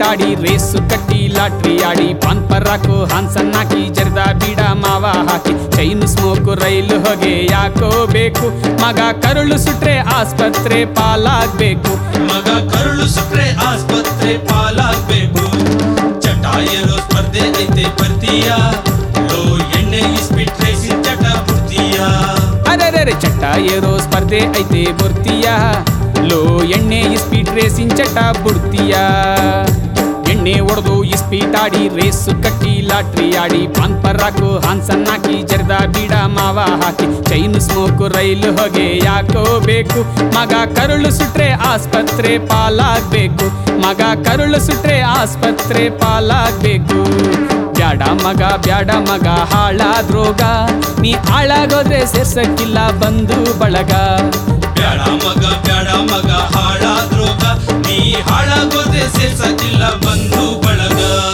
ಆಡಿ ರೇಸು ಕಟ್ಟಿ ಲಾಟ್ರಿ ಆಡಿ ಪಾನ್ ಪರಾಕು ಹಾನ್ಸನ್ ಹಾಕಿ ಜರ್ದ ಬೀಡ ಮಾವ ಹಾಕಿ ಚೈನು ಸ್ಮೋಕು ರೈಲು ಹೊಗೆ ಯಾಕೋ ಬೇಕು ಮಗ ಕರುಳು ಸುಟ್ರೆ ಆಸ್ಪತ್ರೆ ಪಾಲಾಗ್ಬೇಕು ಮಗ ಕರುಳು ಸುಟ್ರೆ ಆಸ್ಪತ್ರೆ ಪಾಲಾಗ್ಬೇಕು ಚಟ ಏರೋ ಸ್ಪರ್ಧೆ ಐತೆ ಬರ್ತೀಯಾ ಲೋ ಎಣ್ಣೆ ಇಸ್ಬಿಟ್ರೆ ಚಟ ಬಿಡ್ತೀಯಾ ಅರೆರೆ ಚಟ್ಟ ಏರೋ ಸ್ಪರ್ಧೆ ಐತೆ ಬರ್ತೀಯ ಲೋ ಎಣ್ಣೆ ಇಸ್ಪೀಟ್ ರೇಸಿನ್ ಚಟ ಬುಡ್ತೀಯ ಎಣ್ಣೆ ಒಡೆದು ಇಸ್ಪೀಟ್ ಆಡಿ ರೇಸು ಕಟ್ಟಿ ಲಾಟ್ರಿ ಆಡಿ ಪಾನ್ ಪರಾಕು ಹಾನ್ಸನ್ ಹಾಕಿ ಜರ್ದ ಬೀಡ ಮಾವ ಹಾಕಿ ಚೈನು ಸ್ಮೋಕು ರೈಲು ಹೊಗೆ ಯಾಕೋ ಬೇಕು ಮಗ ಕರುಳು ಸುಟ್ರೆ ಆಸ್ಪತ್ರೆ ಪಾಲಾಗ್ಬೇಕು ಮಗ ಕರುಳು ಸುಟ್ರೆ ಆಸ್ಪತ್ರೆ ಪಾಲಾಗ್ಬೇಕು ಬ್ಯಾಡ ಮಗ ಬ್ಯಾಡ ಮಗ ಹಾಳಾದ್ರೋಗ ನೀ ಹಾಳಾಗೋದ್ರೆ ಸೇರ್ಸಕ್ಕಿಲ್ಲ ಬಂದು ಬಳಗ ಬ್ಯಾಡ ಮಗ ಬ್ಯಾಡ ಮಗ ಹಾಳಾದ್ರೋಗ ನೀ ಹಾಳಾಗೋದೆ ಸೇರ್ಸಕ್ಕಿಲ್ಲ ಬಂದು ಬಳಗ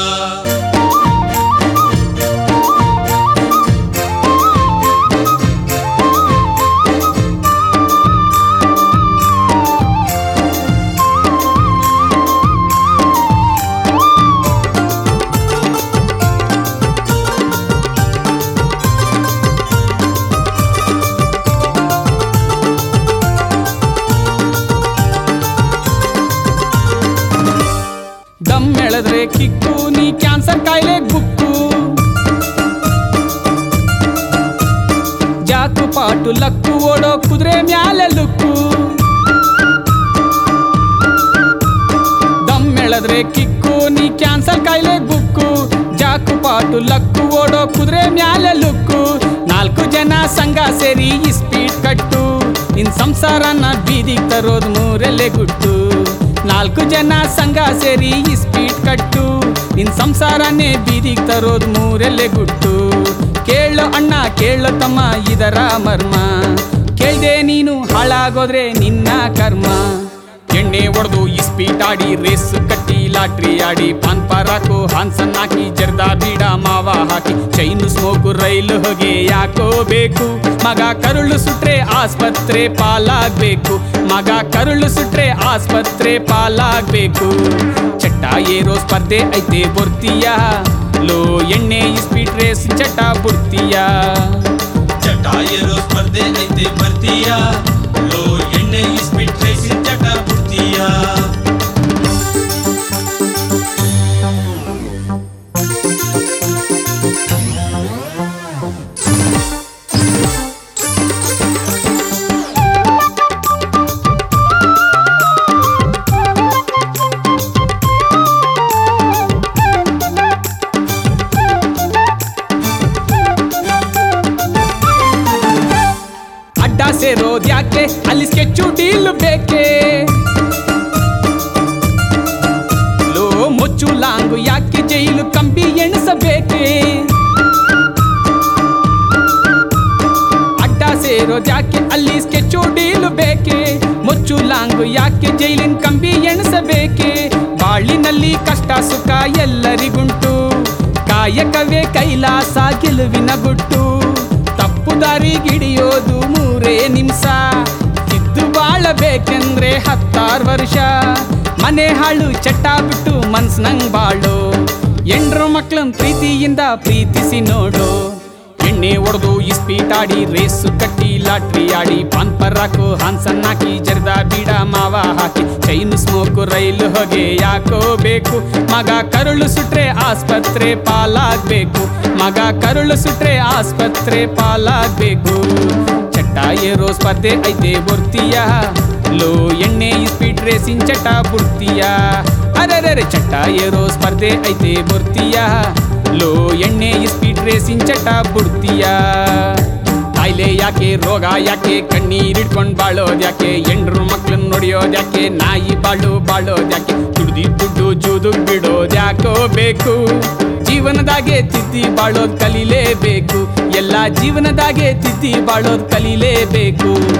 ದಮ್ ಎಳೆದ್ರೆ ಕಿಕ್ಕು ನೀ ಕ್ಯಾನ್ಸರ್ ಕಾಯಿಲೆ ಗುಕ್ಕು ಜಾಕು ಪಾಟು ಲಕ್ಕು ಓಡೋ ಕುದುರೆ ಮ್ಯಾಲೆ ಲುಕ್ಕು ದಮ್ ಎಳೆದ್ರೆ ಕಿಕ್ಕು ನೀ ಕ್ಯಾನ್ಸರ್ ಕಾಯಿಲೆ ಗುಕ್ಕು ಜಾಕು ಪಾಟು ಲಕ್ಕು ಓಡೋ ಕುದುರೆ ಮ್ಯಾಲೆ ಲುಕ್ಕು ನಾಲ್ಕು ಜನ ಸಂಘ ಸೇರಿ ಈ ಸ್ಪೀಡ್ ಕಟ್ಟು ನಿನ್ ಸಂಸಾರನ ಬೀದಿಗ್ ತರೋದ್ ಮೂರಲ್ಲೇ ಗುಟ್ಟು ನಾಲ್ಕು ಜನ ಸಂಘ ಸೇರಿ ಈ ಸ್ಪೀಡ್ ಕಟ್ಟು ನಿನ್ ಸಂಸಾರನೇ ಬೀದಿಗ್ ತರೋದ್ ಮೂರಲ್ಲೇ ಗುಟ್ಟು ಕೇಳು ಅಣ್ಣ ಕೇಳು ತಮ್ಮ ಇದರ ಮರ್ಮ ಕೇಳ್ದೆ ನೀನು ಹಾಳಾಗೋದ್ರೆ ನಿನ್ನ ಕರ್ಮ ಎಣ್ಣೆ ಒಡೆದು ಇಸ್ಪೀಟ್ ಆಡಿ ರೇಸ್ ಕಟ್ಟಿ ಲಾಟ್ರಿ ಆಡಿ ಪಾನ್ ಪರಾಕು ಹಾನ್ಸನ್ ಹಾಕಿ ಜರ್ದ ಬೀಡ ಮಾವ ಹಾಕಿ ಚೈನು ಸ್ಮೋಕು ರೈಲು ಹೊಗೆ ಯಾಕೋ ಬೇಕು ಮಗ ಕರುಳು ಸುಟ್ರೆ ಆಸ್ಪತ್ರೆ ಪಾಲಾಗ್ಬೇಕು ಮಗ ಕರುಳು ಸುಟ್ರೆ ಆಸ್ಪತ್ರೆ ಪಾಲಾಗ್ಬೇಕು ಚಟ್ಟ ಏರೋ ಸ್ಪರ್ಧೆ ಐತೆ ಬರ್ತೀಯ ಲೋ ಎಣ್ಣೆ ಇಸ್ಪೀಟ್ ರೇಸ್ ಚಟ ಬುಡ್ತೀಯ ಚಟ ಏರೋ ಸ್ಪರ್ಧೆ ಐತೆ ಬರ್ತೀಯಾ ಲೋ ಎಣ್ಣೆ ಇಸ್ಬಿಟ್ರೆ ಚಟ ಬಿಡ್ತೀಯಾ ಅಡ್ಡ ಸೇರೋದ್ಯಾಕೆ ಅಲ್ಲಿ ಸ್ಕೆಚ್ಚು ಡೀಲ್ ಬೇಕೆ ಲೋ ಮುಚ್ಚು ಲಾಂಗು ಯಾಕೆ ಜೈಲು ಕಂಬಿ ಎಣಿಸಬೇಕೆ ಅಡ್ಡ ಸೇರೋದ್ಯಾಕೆ ಅಲ್ಲಿ ಸ್ಕೆಚ್ಚು ಡೀಲ್ ಬೇಕೆ ಮುಚ್ಚು ಲಾಂಗು ಯಾಕೆ ಜೈಲಿನ ಕಂಬಿ ಎಣಿಸಬೇಕೆ ಬಾಳಿನಲ್ಲಿ ಕಷ್ಟ ಸುಖ ಎಲ್ಲರಿಗುಂಟು ಕಾಯಕವೇ ಕೈಲಾಸ ಗೆಲುವಿನ ಗುಟ್ಟು ತಪ್ಪು ದಾರಿಗಿಡಿಯೋದು ಮೂರೇ ನಿಮಿಷ ಇದ್ದು ಬಾಳಬೇಕೆಂದ್ರೆ ಹತ್ತಾರು ವರ್ಷ ಮನೆ ಹಾಳು ಚಟ್ಟ ಬಿಟ್ಟು ಮನ್ಸ್ನಂಗ್ ಬಾಳು ಎಂಡ್ರು ಮಕ್ಳನ್ ಪ್ರೀತಿಯಿಂದ ಪ್ರೀತಿಸಿ ನೋಡು ಎಣ್ಣೆ ಒಡೆದು ಇಸ್ಪೀಟ್ ಆಡಿ ರೇಸು ಕಟ್ಟಿ ಲಾಟ್ರಿ ಆಡಿ ಪಾನ್ ಪರಾಕು ಹಾನ್ಸನ್ ಹಾಕಿ ಜರ್ದ ಬೀಡ ಮಾವ ಹಾಕಿ ಚೈನು ಸ್ಮೋಕು ರೈಲು ಹೊಗೆ ಯಾಕೋ ಬೇಕು ಮಗ ಕರುಳು ಸುಟ್ರೆ ಆಸ್ಪತ್ರೆ ಪಾಲಾಗ್ಬೇಕು ಮಗ ಕರುಳು ಸುಟ್ರೆ ಆಸ್ಪತ್ರೆ ಪಾಲಾಗ್ಬೇಕು ಚಟ್ಟ ಏರೋ ಸ್ಪರ್ಧೆ ಐತೆ ಬರ್ತೀಯ ಲೋ ಎಣ್ಣೆ ಇಸ್ಪೀಟ್ ರೇಸಿನ್ ಚಟ ಬುಡ್ತೀಯ ಅರೆರೆ ಚಟ್ಟ ಏರೋ ಸ್ಪರ್ಧೆ ಐತೆ ಬರ್ತೀಯ ಲೋ ಎಣ್ಣೆ ಇಸ್ಪೀಟ್ ರೇಸಿನ್ ಚಟ ಬುಡ್ತೀಯ ಕಾಯಿಲೆ ಯಾಕೆ ರೋಗ ಯಾಕೆ ಕಣ್ಣೀರಿಡ್ಕೊಂಡ್ ಬಾಳೋದ್ ಯಾಕೆ ಎಂಡ್ರು ಮಕ್ಳನ್ನ ನೋಡಿಯೋದ್ ಯಾಕೆ ನಾಯಿ ಬಾಳು ಬಾಳೋದ್ ಯಾಕೆ ದುಡ್ದಿ ದುಡ್ಡು ಜೂದು ಬಿಡೋದ್ ಯಾಕೋ ಬೇಕು ಜೀವನದಾಗೆ ತಿದ್ದಿ ಬಾಳೋದ್ ಕಲೀಲೇಬೇಕು ಎಲ್ಲ ಜೀವನದಾಗೆ ತಿದ್ದಿ ಬಾಳೋದ್ ಕಲೀಲೇಬೇಕು